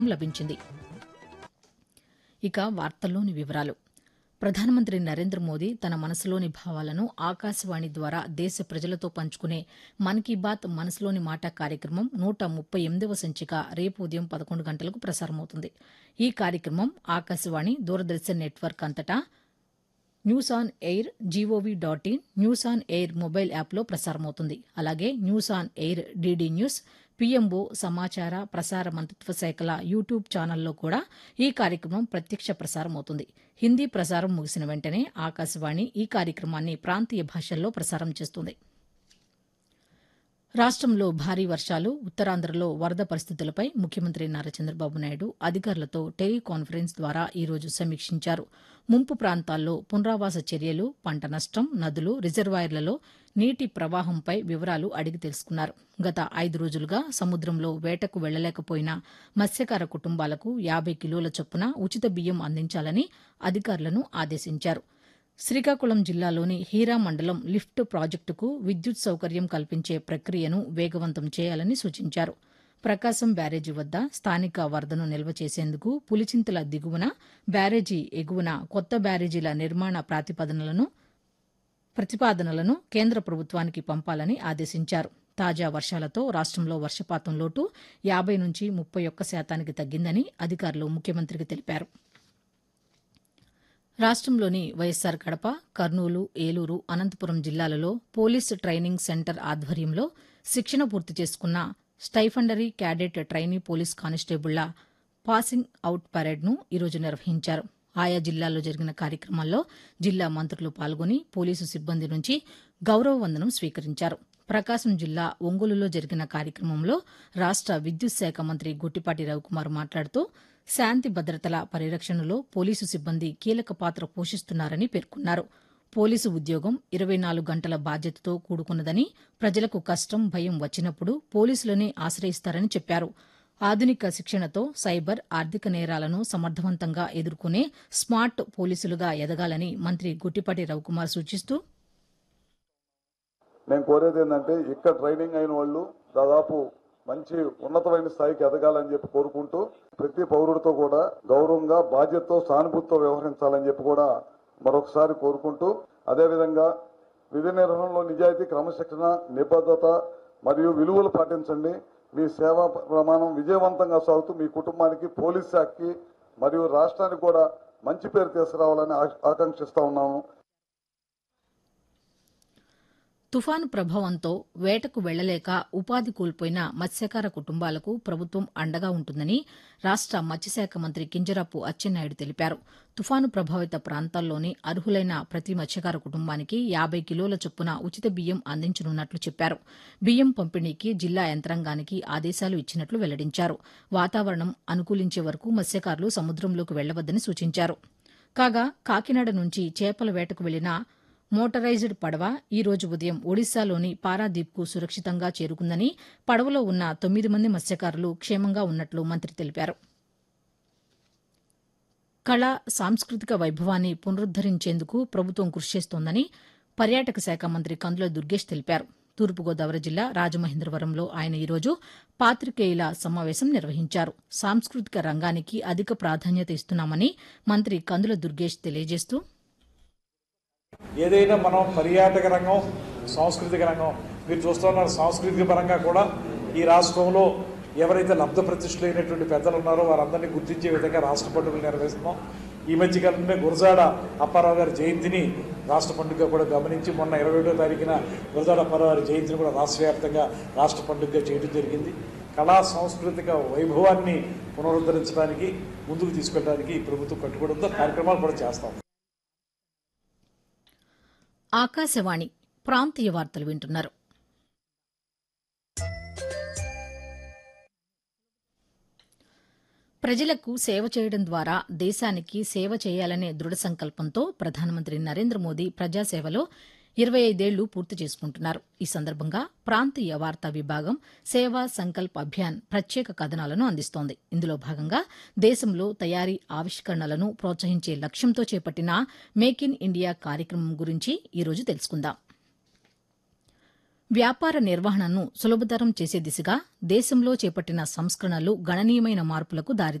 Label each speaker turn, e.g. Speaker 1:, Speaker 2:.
Speaker 1: లభించింది ఇక వార్తల్లోని వివరాలు ప్రధానమంత్రి నరేంద్ర మోదీ తన మనసులోని భావాలను ఆకాశవాణి ద్వారా దేశ ప్రజలతో పంచుకునే మన్ కీ బాత్ మనసులోని మాట కార్యక్రమం నూట ముప్పై ఎనిమిదవ సంచిక రేపు ఉదయం పదకొండు గంటలకు ప్రసారమవుతుంది ఈ కార్యక్రమం ఆకాశవాణి దూరదర్శన్ నెట్వర్క్ అంతటా news on air gov dot in news on air mobile యాప్లో ప్రసారమవుతుంది అలాగే news on air DD news PMO సమాచార ప్రసార మంత్రిత్వ శాఖల యూట్యూబ్ ఛానల్లో కూడా ఈ కార్యక్రమం ప్రత్యక్ష ప్రసారం అవుతుంది హిందీ ప్రసారం ముగిసిన వెంటనే ఆకాశవాణి ఈ కార్యక్రమాన్ని ప్రాంతీయ భాషల్లో ప్రసారం చేస్తుంది రాష్టంలో భారీ వర్షాలు ఉత్తరాంధ్రలో వరద పరిస్థితులపై ముఖ్యమంత్రి నారా చంద్రబాబు నాయుడు అధికారులతో టెలికాన్ఫరెన్స్ ద్వారా ఈ రోజు సమీక్షించారు ముంపు ప్రాంతాల్లో పునరావాస చర్యలు పంట నష్టం నదులు రిజర్వాయర్లలో నీటి ప్రవాహంపై వివరాలు అడిగి తెలుసుకున్నారు గత ఐదు రోజులుగా సముద్రంలో వేటకు వెళ్లలేకపోయిన మత్స్యకార కుటుంబాలకు యాబై కిలోల చొప్పున ఉచిత బియ్యం అందించాలని అధికారులను ఆదేశించారు శ్రీకాకుళం జిల్లాలోని హీరా మండలం లిఫ్ట్ ప్రాజెక్టుకు విద్యుత్ సౌకర్యం కల్పించే ప్రక్రియను వేగవంతం చేయాలని సూచించారు ప్రకాశం బ్యారేజీ వద్ద స్థానిక వరదను నిల్వ చేసేందుకు పులిచింతల దిగువన బ్యారేజీ ఎగువన కొత్త బ్యారేజీల నిర్మాణ ప్రాతిపదనలను ప్రతిపాదనలను కేంద్ర ప్రభుత్వానికి పంపాలని ఆదేశించారు తాజా వర్షాలతో రాష్టంలో వర్షపాతం లోటు యాబై నుంచి ముప్పై ఒక్క శాతానికి తగ్గిందని అధికారులు ముఖ్యమంత్రికి తెలిపారు రాష్టంలోని వైఎస్సార్ కడప కర్నూలు ఏలూరు అనంతపురం జిల్లాలలో పోలీస్ ట్రైనింగ్ సెంటర్ ఆధ్వర్యంలో శిక్షణ పూర్తి చేసుకున్న స్టైఫండరీ క్యాడెట్ ట్రైనీ పోలీస్ కానిస్టేబుళ్ల పాసింగ్ అవుట్ పరేడ్ను ఈరోజు నిర్వహించారు ఆయా జిల్లాల్లో జరిగిన కార్యక్రమాల్లో జిల్లా మంత్రులు పాల్గొని పోలీసు సిబ్బంది నుంచి గౌరవ వందనం స్వీకరించారు ప్రకాశం జిల్లా ఒంగోలులో జరిగిన కార్యక్రమంలో రాష్ట విద్యుత్ శాఖ మంత్రి గొట్టిపాటి రవికుమార్ మాట్లాడుతూ శాంతి భద్రతల పరిరక్షణలో పోలీసు సిబ్బంది కీలక పాత్ర పోషిస్తున్నారని పేర్కొన్నారు పోలీసు ఉద్యోగం ఇరవై నాలుగు గంటల బాధ్యతతో కూడుకున్నదని ప్రజలకు కష్టం భయం వచ్చినప్పుడు పోలీసులనే ఆశ్రయిస్తారని చెప్పారు ఆధునిక శిక్షణతో సైబర్ ఆర్థిక నేరాలను సమర్థవంతంగా ఎదుర్కొనే స్మార్ట్ పోలీసులుగా ఎదగాలని మంత్రి గుట్టిపాటి రవికుమార్ సూచిస్తూ
Speaker 2: నేను కోరేది ఏంటంటే ఇక్కడ ట్రైనింగ్ అయిన వాళ్ళు దాదాపు మంచి ఉన్నతమైన స్థాయికి ఎదగాలని చెప్పి కోరుకుంటూ ప్రతి పౌరుడితో కూడా గౌరవంగా బాధ్యతతో సానుభూతితో వ్యవహరించాలని చెప్పి కూడా మరొకసారి కోరుకుంటూ అదేవిధంగా విధి నిర్వహణలో నిజాయితీ క్రమశిక్షణ నిబద్ధత మరియు విలువలు పాటించండి మీ సేవా ప్రమాణం విజయవంతంగా సాగుతూ మీ కుటుంబానికి పోలీస్ శాఖకి మరియు రాష్ట్రానికి కూడా మంచి పేరు తీసుకురావాలని ఆ- ఆకాంక్షిస్తా ఉన్నాము
Speaker 1: తుఫాను ప్రభావంతో వేటకు వెళ్లలేక ఉపాధి కోల్పోయిన మత్స్యకార కుటుంబాలకు ప్రభుత్వం అండగా ఉంటుందని రాష్ట మత్స్యశాఖ మంత్రి కింజరాపు అచ్చెన్నాయుడు తెలిపారు తుఫాను ప్రభావిత ప్రాంతాల్లోని అర్హులైన ప్రతి మత్స్యకార కుటుంబానికి యాబై కిలోల చొప్పున ఉచిత బియ్యం అందించనున్నట్లు చెప్పారు బియ్యం పంపిణీకి జిల్లా యంత్రాంగానికి ఆదేశాలు ఇచ్చినట్లు వెల్లడించారు వాతావరణం అనుకూలించే వరకు మత్స్యకారులు సముద్రంలోకి వెళ్లవద్దని సూచించారు కాగా కాకినాడ నుంచి చేపల వేటకు వెళ్లిన మోటరైజ్డ్ పడవ ఈ రోజు ఉదయం ఒడిశాలోని పారాదీప్కు సురక్షితంగా చేరుకుందని పడవలో ఉన్న తొమ్మిది మంది మత్స్యకారులు క్షేమంగా ఉన్నట్లు మంత్రి తెలిపారు కళ సాంస్కృతిక వైభవాన్ని పునరుద్దరించేందుకు ప్రభుత్వం కృషి చేస్తోందని పర్యాటక శాఖ మంత్రి కందుల దుర్గేష్ తెలిపారు తూర్పుగోదావరి జిల్లా రాజమహేంద్రవరంలో ఆయన ఈరోజు పాతికేయుల సమావేశం నిర్వహించారు సాంస్కృతిక రంగానికి అధిక ప్రాధాన్యత ఇస్తున్నామని మంత్రి కందుల దుర్గేష్ తెలియజేస్తూ
Speaker 3: ఏదైనా మనం పర్యాటక రంగం సాంస్కృతిక రంగం మీరు చూస్తున్నారు సాంస్కృతిక పరంగా కూడా ఈ రాష్ట్రంలో ఎవరైతే లబ్ధ ప్రతిష్ఠులైనటువంటి పెద్దలు ఉన్నారో వారందరినీ గుర్తించే విధంగా రాష్ట్ర పండుగలు నిర్వహిస్తున్నాం ఈ మధ్య కాలంలో గురజాడ అప్పారావు గారి జయంతిని రాష్ట్ర పండుగ కూడా గమనించి మొన్న ఇరవై ఒకటో తారీఖున గురజాడ అప్పారావు గారి జయంతిని కూడా రాష్ట్ర వ్యాప్తంగా రాష్ట్ర పండుగగా చేయడం జరిగింది కళా సాంస్కృతిక వైభవాన్ని పునరుద్ధరించడానికి ముందుకు తీసుకెళ్ళడానికి ఈ ప్రభుత్వం కట్టుబడంతో కార్యక్రమాలు కూడా చేస్తాం
Speaker 1: ఆకాశవాణి ప్రాంతీయ వార్తలు వింటున్నారు ప్రజలకు సేవ చేయడం ద్వారా దేశానికి సేవ చేయాలనే దృఢ సంకల్పంతో ప్రధానమంత్రి నరేంద్ర మోదీ ప్రజాసేవలో ఇరవై ఐదేళ్లు పూర్తి చేసుకుంటున్నారు ఈ సందర్భంగా ప్రాంతీయ వార్తా విభాగం సేవా సంకల్ప్ అభియాన్ ప్రత్యేక కథనాలను అందిస్తోంది ఇందులో భాగంగా దేశంలో తయారీ ఆవిష్కరణలను ప్రోత్సహించే లక్ష్యంతో చేపట్టిన మేక్ ఇన్ ఇండియా కార్యక్రమం గురించి ఈరోజు తెలుసుకుందాం వ్యాపార నిర్వహణను సులభతరం చేసే దిశగా దేశంలో చేపట్టిన సంస్కరణలు గణనీయమైన మార్పులకు దారి